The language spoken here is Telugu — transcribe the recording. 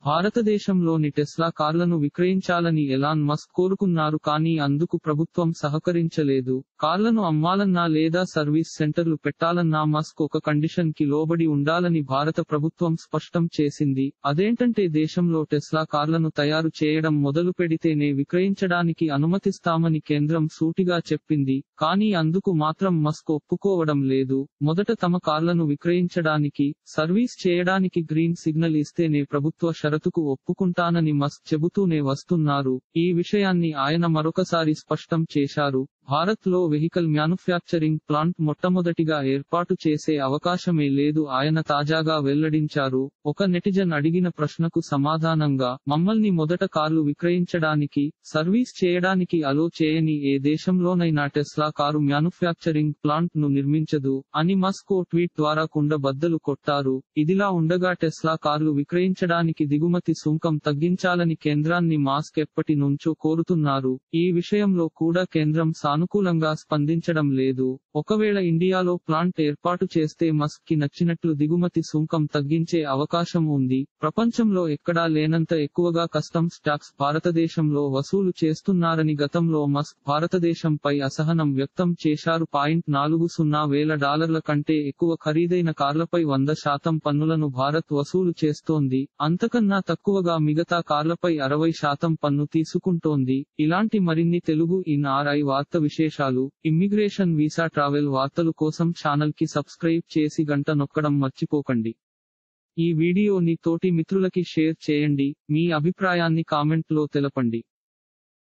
భారతదేశంలోని టెస్లా కార్లను విక్రయించాలని ఎలాన్ మస్క్ కోరుకున్నారు కానీ అందుకు ప్రభుత్వం సహకరించలేదు కార్లను అమ్మాలన్నా లేదా సర్వీస్ సెంటర్లు పెట్టాలన్నా మస్క్ ఒక కండిషన్ కి లోబడి ఉండాలని భారత ప్రభుత్వం స్పష్టం చేసింది అదేంటంటే దేశంలో టెస్లా కార్లను తయారు చేయడం మొదలు పెడితేనే విక్రయించడానికి అనుమతిస్తామని కేంద్రం సూటిగా చెప్పింది కానీ అందుకు మాత్రం మస్క్ ఒప్పుకోవడం లేదు మొదట తమ కార్లను విక్రయించడానికి సర్వీస్ చేయడానికి గ్రీన్ సిగ్నల్ ఇస్తేనే ప్రభుత్వ షరతుకు ఒప్పుకుంటానని మస్క్ చెబుతూనే వస్తున్నారు ఈ విషయాన్ని ఆయన మరొకసారి స్పష్టం చేశారు భారత్ లో వెహికల్ మ్యానుఫ్యాక్చరింగ్ ప్లాంట్ మొట్టమొదటిగా ఏర్పాటు చేసే అవకాశమే లేదు ఆయన తాజాగా వెల్లడించారు ఒక నెటిజన్ అడిగిన ప్రశ్నకు సమాధానంగా మమ్మల్ని మొదట కార్లు విక్రయించడానికి సర్వీస్ చేయడానికి అలో చేయని ఏ దేశంలోనైనా టెస్లా కారు మ్యానుఫ్యాక్చరింగ్ ప్లాంట్ ను నిర్మించదు అని మస్క్ ఓ ట్వీట్ ద్వారా కుండ బద్దలు కొట్టారు ఇదిలా ఉండగా టెస్లా కార్లు విక్రయించడానికి దిగుమతి సుంకం తగ్గించాలని కేంద్రాన్ని మాస్క్ ఎప్పటి నుంచో కోరుతున్నారు ఈ విషయంలో కూడా కేంద్రం సానుకూలంగా స్పందించడం లేదు ఒకవేళ ఇండియాలో ప్లాంట్ ఏర్పాటు చేస్తే మస్క్ కి నచ్చినట్లు దిగుమతి సుంకం తగ్గించే అవకాశం ఉంది ప్రపంచంలో ఎక్కడా లేనంత ఎక్కువగా కస్టమ్స్ టాక్స్ భారతదేశంలో వసూలు చేస్తున్నారని గతంలో మస్క్ భారతదేశంపై అసహనం వ్యక్తం చేశారు పాయింట్ నాలుగు సున్నా వేల డాలర్ల కంటే ఎక్కువ ఖరీదైన కార్లపై వంద శాతం పన్నులను భారత్ వసూలు చేస్తోంది అంతకన్నా తక్కువగా మిగతా కార్లపై అరవై శాతం పన్ను తీసుకుంటోంది ఇలాంటి మరిన్ని తెలుగు ఇన్ ఆర్ఐ వార్త విశేషాలు ఇమ్మిగ్రేషన్ వీసా ట్రావెల్ వార్తలు కోసం ఛానల్ కి సబ్స్క్రైబ్ చేసి గంట నొక్కడం మర్చిపోకండి ఈ వీడియోని తోటి మిత్రులకి షేర్ చేయండి మీ అభిప్రాయాన్ని కామెంట్ లో తెలపండి